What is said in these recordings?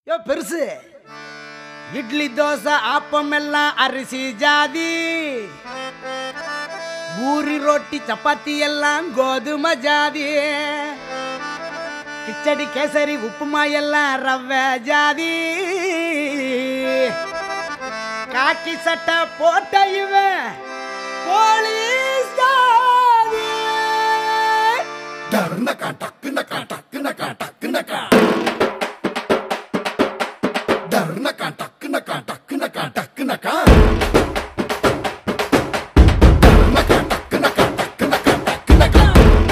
யோ பெருசு இட்லி தோசை ஆப்பம் எல்லாம் அரிசி ஜாதி பூரி ரொட்டி சப்பாத்தி எல்லாம் கோதுமை ஜாதி கிச்சடி கேசரி உப்புமா எல்லாம் ரவை ஜாதி காக்கி சட்டை போட்ட இவன் போலீஸ் ஜாதி டர்னக்கா டக்குனக்கா டக்குனக்கா டக்குனக்கா டர்னக்கா டக்குனக்கா டக்குனக்கா டக்குனக்கா டர்னக்கா டக்குனக்கா டக்குனக்கா டக்குனக்கா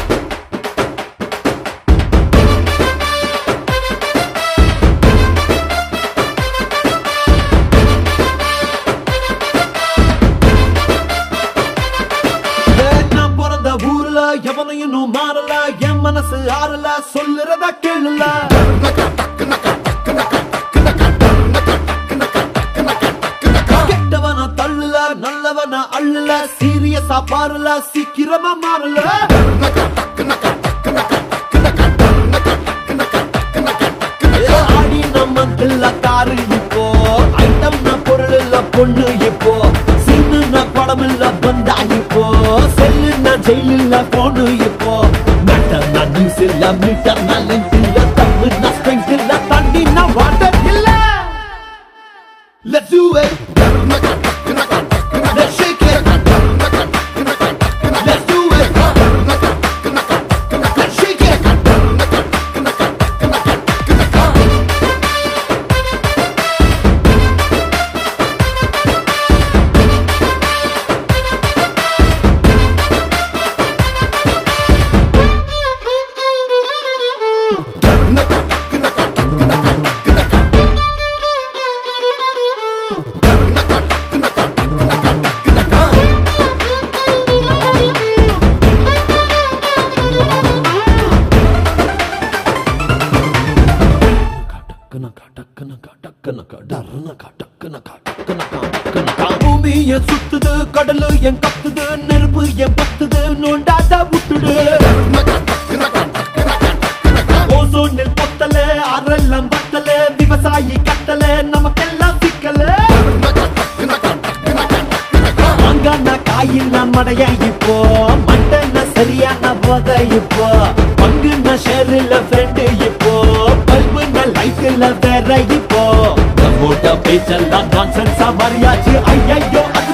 நான் பிறந்த ஊர்ல எவனையும் இன்னும் மாறல என் மனசு ஆறல சொல்லுறத கேளுல டர்னக்கா டக்குனக்கா டக்குனக்கா டக்குனக்கா டர்னக்கா டக்குனக்கா டக்குனக்கா டக்குனக்கா கெட்டவன தள்ளுல நல்லவன அள்ளுல சீரியஸா பாருல சீக்கிரமா மாறல டர்னக்கா டக்குனக்கா டக்குனக்கா டக்குனக்கா டர்னக்கா டக்குனக்கா டக்குனக்கா டக்குனக்கா ஆடி நம்ம கில்ல காரு இப்போ ஐட்டம் பொருள் இல்ல பொண்ணு இப்போ சின்ன படம் இல்ல பந்தா இப்போ செல்லுன ஜெயில் இல்ல போனு இப்போ மெட்டர் நான் நியூஸ் இல்ல மீட்டர் நான் லென்த் இல்ல தப்பு நான் ஸ்ட்ரெங்க் இல்ல தண்ணி நான் வாட்டர் இல்ல Let's do it. டர்னக்கா டக்குனக்கா டக்குனக்கா Let's shake it. டர்னக்கா டக்குனக்கா டக்குனக்கா Let's do it. டர்னக்கா டக்குனக்கா டக்குனக்கா Let's shake it. டர்னக்கா டக்குனக்கா டக்குனக்கா டக்குனக்கா டர்னக்கா டக்குனக்கா டக்குனக்கா டக்குனக்கா டர்னக்கா டக்குனக்கா டக்குனக்கா டக்குனக்கா பூமி என் சுத்துது கடலு என் கத்துது நெருப்பு என் பத்துது நோண்டாத விட்டுடு டர்னக்கா டக்குனக்கா டக்குனக்கா டக்குனக்கா ஓசோனில் பொத்தல அரெல்லாம் பத்தல விவசாயி கத்தல நமக்கெல்லாம் சிக்கல டர்னக்கா டக்குனக்கா டக்குனக்கா டக்குனக்கா அங்கான காயில் மடைய இப்போ மண்டன சரியான போத இப்போ பங்குன ஷேர்ல ஃப்ரெண்டு இப்போ பல்புன லைஃப்ல வேற இப்போ நம்மோட பேச்செல்லாம் நான்சென்ஸா மாறியாச்சு ஐயையோ அது